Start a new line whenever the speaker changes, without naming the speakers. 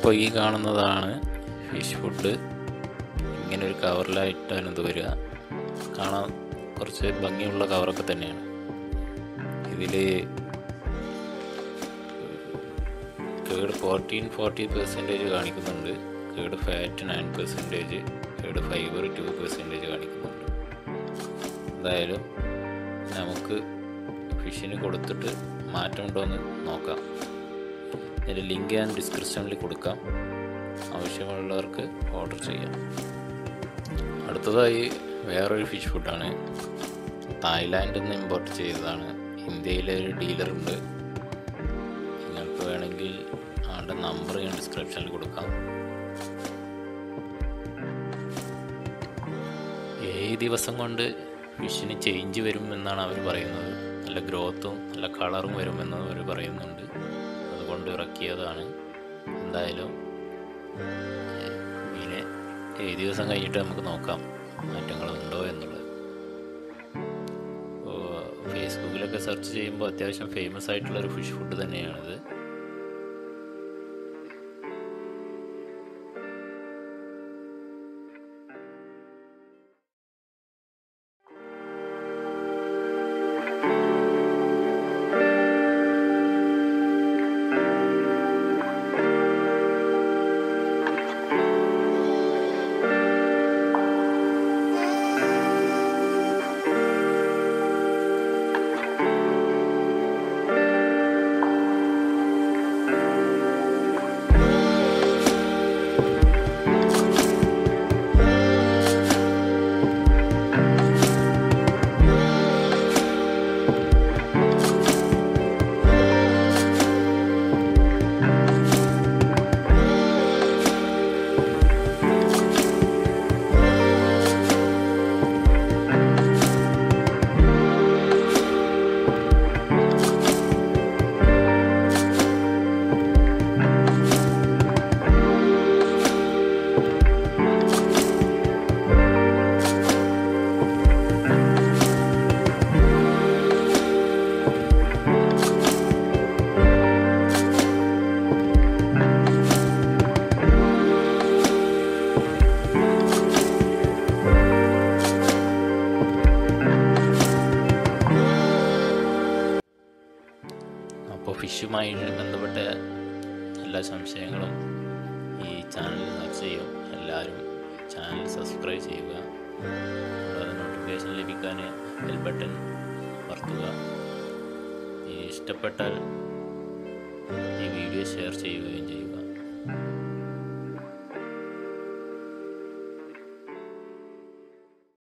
അപ്പോൾ ഈ കാണുന്നതാണ് ഫിഷ് ഫുഡ് ഇങ്ങനെ ഒരു കവറിലായിട്ടാണ് ഇത് വരിക കാണാൻ കുറച്ച് ഭംഗിയുള്ള കവറൊക്കെ തന്നെയാണ് ഇതിൽ കേട് ഫോർട്ടീൻ ഫോർട്ടി പെർസെൻറ്റേജ് കാണിക്കുന്നുണ്ട് കേട് ഫാറ്റ് നയൻ പെർസെൻറ്റേജ് കേട് ഫൈബർ ടു പെർസെൻറ്റേജ് കാണിക്കുന്നുണ്ട് എന്തായാലും നമുക്ക് ഫിഷിന് കൊടുത്തിട്ട് മാറ്റമുണ്ടോ എന്ന് നോക്കാം ഇതിൻ്റെ ലിങ്ക് ഞാൻ ഡിസ്ക്രിപ്ഷനിൽ കൊടുക്കാം ആവശ്യമുള്ളവർക്ക് ഓർഡർ ചെയ്യാം അടുത്തതായി വേറൊരു ഫിഷ് ഫുഡാണ് തായ്ലാൻഡിൽ നിന്ന് ഇമ്പോർട്ട് ചെയ്തതാണ് ഇന്ത്യയിലെ ഒരു ഡീലറുണ്ട് നിങ്ങൾക്ക് വേണമെങ്കിൽ ആളുടെ നമ്പർ ഞാൻ ഡിസ്ക്രിപ്ഷനിൽ കൊടുക്കാം ഏഴ് ദിവസം കൊണ്ട് ഫിഷിന് ചേഞ്ച് വരും എന്നാണ് അവർ പറയുന്നത് നല്ല ഗ്രോത്തും നല്ല കളറും വരുമെന്ന് അവർ പറയുന്നുണ്ട് അതുകൊണ്ട് ഇറക്കിയതാണ് എന്തായാലും മീനെ ഏഴ് ദിവസം കഴിഞ്ഞിട്ട് നമുക്ക് നോക്കാം മാറ്റങ്ങളുണ്ടോ എന്നുള്ളത് ഇപ്പോൾ ഫേസ്ബുക്കിലൊക്കെ സെർച്ച് ചെയ്യുമ്പോൾ അത്യാവശ്യം ഫേമസ് ആയിട്ടുള്ള ഒരു ഫിഷ് ഫുഡ് തന്നെയാണിത് അപ്പോൾ ഫിഷുമായി ബന്ധപ്പെട്ട എല്ലാ സംശയങ്ങളും ഈ ചാനലിൽ സെർച്ച് ചെയ്യും എല്ലാവരും ചാനൽ സബ്സ്ക്രൈബ് ചെയ്യുക കൂടാതെ നോട്ടിഫിക്കേഷൻ ലഭിക്കാൻ ബെൽ ബട്ടൺ വർത്തുക ഈ ഇഷ്ടപ്പെട്ടാൽ ഈ വീഡിയോ ഷെയർ ചെയ്യുക